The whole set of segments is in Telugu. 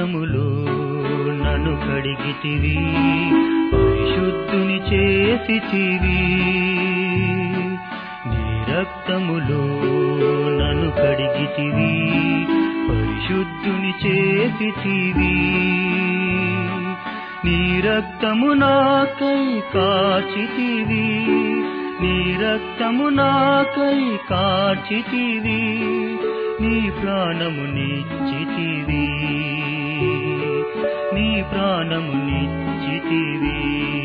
రక్తములో నన్ను కడిగితివి పరిశుద్ధుని చేసితివి నీ రక్తములో నన్ను కడిగితివి పరిశుద్ధుని చేసితివి నీ రక్తము నాకై కాచితివి నీ రక్తము నాకై కాచితివి నీ ప్రాణము నిచ్చితివి నీ ప్రాణము నిచ్చితివి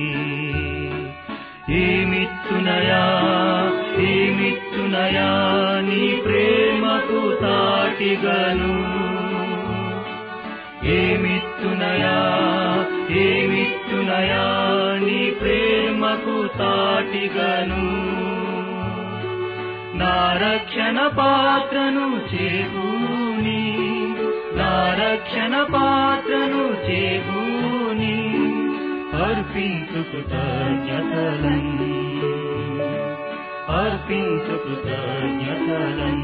ఏమిత్తునయా ఏమిత్తునయా నీ ప్రేమకు తాటిగను ఏమిత్తునయా ఏమిత్తునయా నీ ప్రేమకు తాటిగను నా రక్షణ పాత్రను చేకూని నా రక్షణ పాత్రను చేకూని అర్పించు కృతజ్ఞతలం అర్పించు కృతజ్ఞతలం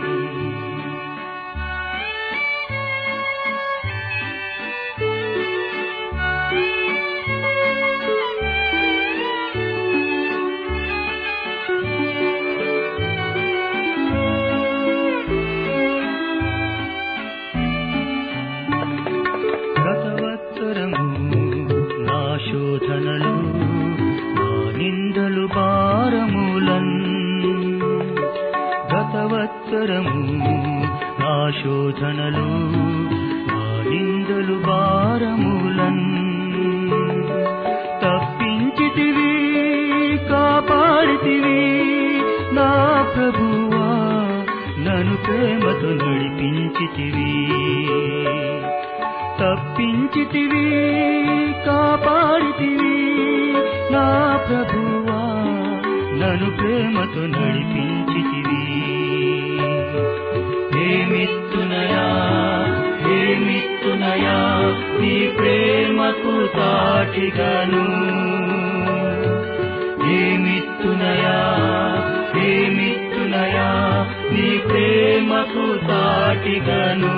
గతవత్సరము నా శోధనలు నా నిందలు భారములన్ గతవత్సరము నా శోధనలు నా నిందలు భారములన్ తప్పించితివి కాపాడితివి నా ప్రభువా నన్ను ప్రేమతో నడిపించితివి తప్పించితివి కాపాడితివి నా ప్రభువా నన్ను ప్రేమతో నడిపించితివి ఏమిత్తునయా ఏమిత్తునయా నీ ప్రేమకు తాటిగను ఏమిత్తునయా ఏమిత్తునయా నీ ప్రేమకు తాటిగను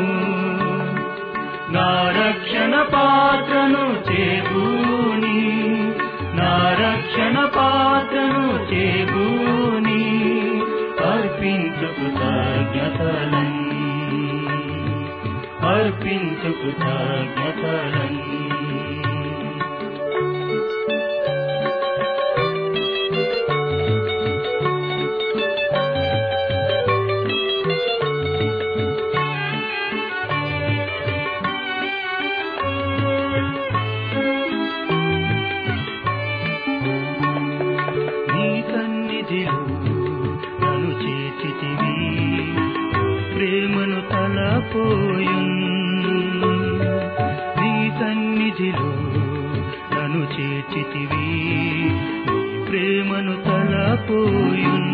నా రక్షణ పాత్రను చేకూని నా రక్షణ పాత్రను చేకూని అర్పించు కృతజ్ఞతలం అర్పించు కృతజ్ఞతలం నీ సన్నిధిలో నన్ను చేర్చితివి ప్రేమను తలపోయున్ నీ సన్నిధిలో నన్ను చేర్చితివి నీ ప్రేమను తలపోయున్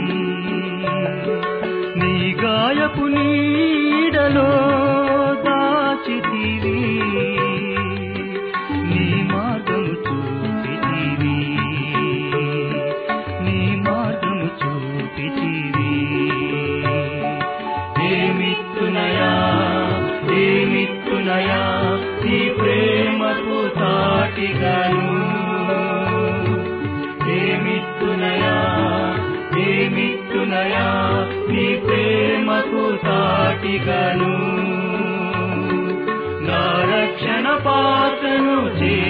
నీ గాయపు నీడలో దాచితివి నీ మార్గము చూపితివి నీ మార్గము చూపితివి ఏమిత్తునయా ఏమిత్తునయా నీ ప్రేమకు తాటిగను ఏమిత్తునయా ఏమిత్తునయా నీ ప్రేమకు తాటిగను నా రక్షణ పాత్రను చే